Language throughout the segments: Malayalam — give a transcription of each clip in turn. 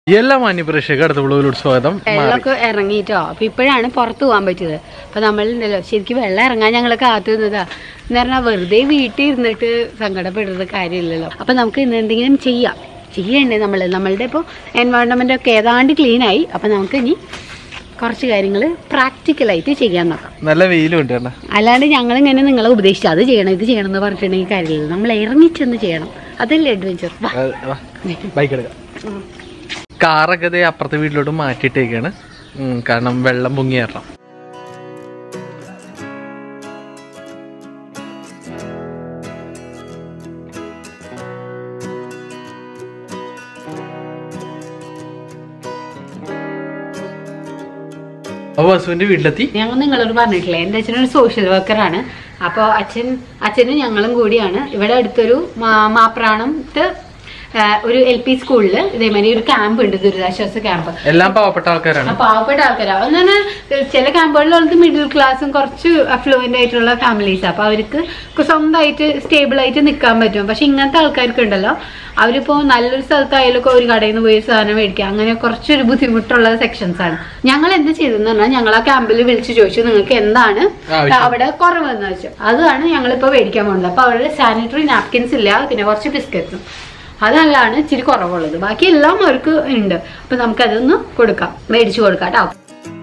എല്ലാ മാന്യപ്രേക്ഷക അടുത്ത വ്ളോഗിലോട് സ്വാഗതം മാറി വെള്ളമൊക്കെ ഇറങ്ങിയിട്ടോ അപ്പൊ ഇപ്പോഴാണ് പുറത്ത് പോകാൻ പറ്റിയത് അപ്പൊ നമ്മളുണ്ടല്ലോ ശരിക്കും വെള്ളം ഇറങ്ങാൻ ഞങ്ങൾ കാത്തു നിന്നതാ എന്ന് പറഞ്ഞാൽ വെറുതെ വീട്ടിൽ ഇരുന്നിട്ട് സങ്കടപ്പെടുന്ന കാര്യമില്ലല്ലോ അപ്പൊ നമുക്ക് ഇന്ന് എന്തെങ്കിലും ചെയ്യാം ചെയ്യണ്ടേ നമ്മൾ നമ്മളുടെ ഇപ്പോൾ എൻവയോൺമെന്റ് ഒക്കെ ഏതാണ്ട് ക്ലീൻ ആയി അപ്പൊ നമുക്ക് ഇനി കുറച്ച് കാര്യങ്ങൾ പ്രാക്ടിക്കലായിട്ട് ചെയ്യാൻ നോക്കാം നല്ല വെയിലും ഉണ്ട് കേട്ടോ അല്ലാണ്ട് ഞങ്ങളിങ്ങനെ നിങ്ങളെ ഉപദേശിച്ചു അത് ചെയ്യണം ഇത് ചെയ്യണം എന്ന് പറഞ്ഞിട്ടുണ്ടെങ്കിൽ കാര്യമില്ല നമ്മൾ ഇറങ്ങിച്ചെന്ന് ചെയ്യണം അതല്ലേ അഡ്വഞ്ചർ ബൈക്ക് എടുക്കാം കാറൊക്കെ ദേ അപ്പുറത്തെ വീട്ടിലോട്ട് മാറ്റിയിട്ടേക്കാണ് ഉം, കാരണം വെള്ളം പൊങ്ങി കയറണം അപ്പൊ വസുവിന്റെ വീട്ടിലെത്തി ഞങ്ങൾ നിങ്ങളോട് പറഞ്ഞിട്ടില്ലേ എൻ്റെ അച്ഛനൊരു സോഷ്യൽ വർക്കറാണ് അപ്പോൾ അച്ഛൻ അച്ഛനും ഞങ്ങളും കൂടിയാണ് ഇവിടെ അടുത്തൊരു മാ- മാപ്രാണത്ത് ആ, ഒരു എൽ പി സ്കൂളിൽ ഇതേമാതിരി ഒരു ക്യാമ്പ് ഉണ്ട് ദുരിതാശ്വാസ ക്യാമ്പ് എല്ലാം പാവപ്പെട്ട ആൾക്കാരാണ് ആ പാവപ്പെട്ട ആൾക്കാരാണ് എന്ന് പറഞ്ഞാൽ ചില ക്യാമ്പുകളിലുള്ളത് മിഡിൽ ക്ലാസ്സും കുറച്ച് അഫ്ലുവൻ്റ് ആയിട്ടുള്ള ഫാമിലീസ് അപ്പോൾ അവർക്ക് സ്വന്തമായിട്ട് സ്റ്റേബിൾ ആയിട്ട് നിൽക്കാൻ പറ്റും പക്ഷെ ഇങ്ങനത്തെ ആൾക്കാർക്ക് ഉണ്ടല്ലോ അവരിപ്പോ നല്ലൊരു സ്ഥലത്തായാലും ഒക്കെ ഒരു കടയിൽ നിന്ന് പോയി ഒരു സാധനം മേടിക്കുക അങ്ങനെ കുറച്ചൊരു ബുദ്ധിമുട്ടുള്ള സെക്ഷൻസ് ആണ് ഞങ്ങൾ എന്ത് ചെയ്തെന്ന് പറഞ്ഞാൽ ഞങ്ങൾ ആ ക്യാമ്പിൽ വിളിച്ച് ചോദിച്ചു നിങ്ങൾക്ക് എന്താണ് ആവശ്യം. അവിടെ കുറവെന്ന് വെച്ചു അതാണ് ഞങ്ങളിപ്പോൾ മേടിക്കാൻ പോകുന്നത് അപ്പോൾ അവിടെ സാനിറ്ററി നാപ്കിൻസ് ഇല്ല പിന്നെ കുറച്ച് ബിസ്ക്കറ്റ്സും അതല്ലാണ് ഇച്ചിരി കുറവുള്ളത് ബാക്കി എല്ലാം അവർക്ക് ഉണ്ട് അപ്പൊ നമുക്കതൊന്ന് കൊടുക്കാം മേടിച്ചു കൊടുക്കാം കേട്ടോ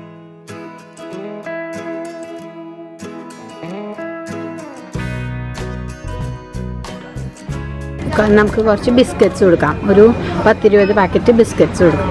നമുക്ക് കുറച്ച് ബിസ്ക്കറ്റ്സ് കൊടുക്കാം ഒരു പത്തിരുപത് പാക്കറ്റ് ബിസ്ക്കറ്റ്സ് കൊടുക്കാം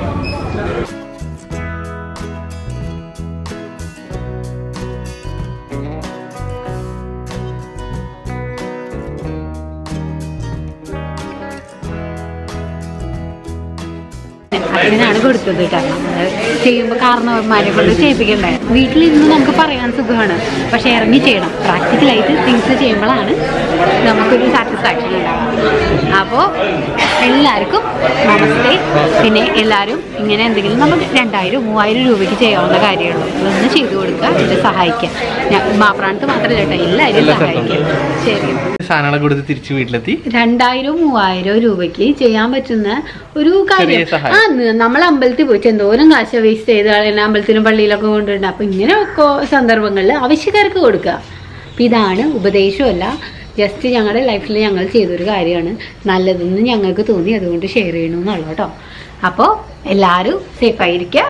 അതിനാണ് കൊടുത്തത് കാരണം ചെയ്യുമ്പോൾ കാരണവന്മാരെ കൊണ്ട് ചെയ്യിപ്പിക്കണ്ടേ വീട്ടിലിരുന്ന് നമുക്ക് പറയാൻ സുഖമാണ് പക്ഷെ ഇറങ്ങി ചെയ്യണം പ്രാക്ടിക്കലായിട്ട് തിങ്സ് ചെയ്യുമ്പോഴാണ് നമുക്കൊരു സാറ്റിസ്ഫാക്ഷൻ ഉണ്ടാവുക അപ്പോൾ എല്ലാവർക്കും നമസ്തേ പിന്നെ എല്ലാവരും ഇങ്ങനെ എന്തെങ്കിലും നമുക്ക് രണ്ടായിരം മൂവായിരം രൂപയ്ക്ക് ചെയ്യാവുന്ന കാര്യമുള്ളൂ ഇതൊന്ന് ചെയ്തു കൊടുക്കുക ഇത് സഹായിക്കുക ഞാൻ മാപ്രാണത്ത് മാത്രമല്ല കേട്ടോ എല്ലാവരും സഹായിക്കുക ശരി സാധനങ്ങളൊക്കെ കൊടുത്ത് തിരിച്ച് വീട്ടിലെത്തി രണ്ടായിരം മൂവായിരം രൂപയ്ക്ക് ചെയ്യാൻ പറ്റുന്ന ഒരു ചെറിയ കാര്യം സഹായം. ആ ന- നമ്മൾ അമ്പലത്തിൽ പോയിട്ട് എന്തോരം കാശ് വേസ്റ്റ് ചെയ്ത് കളയുന്ന അമ്പലത്തിലും പള്ളിയിലൊക്കെ കൊണ്ടുണ്ട് അപ്പൊ ഇങ്ങനെയൊക്കെ സന്ദർഭങ്ങളിൽ ആവശ്യക്കാർക്ക് കൊടുക്കുക അപ്പൊ ഇതാണ് ഉപദേശമല്ല ജസ്റ്റ് ഞങ്ങളുടെ ലൈഫിൽ ഞങ്ങൾ ചെയ്തൊരു കാര്യമാണ് നല്ലതെന്ന് ഞങ്ങൾക്ക് തോന്നി അതുകൊണ്ട് ഷെയർ ചെയ്യണമെന്നുള്ളൂ കേട്ടോ അപ്പോൾ എല്ലാവരും സേഫായിരിക്കുക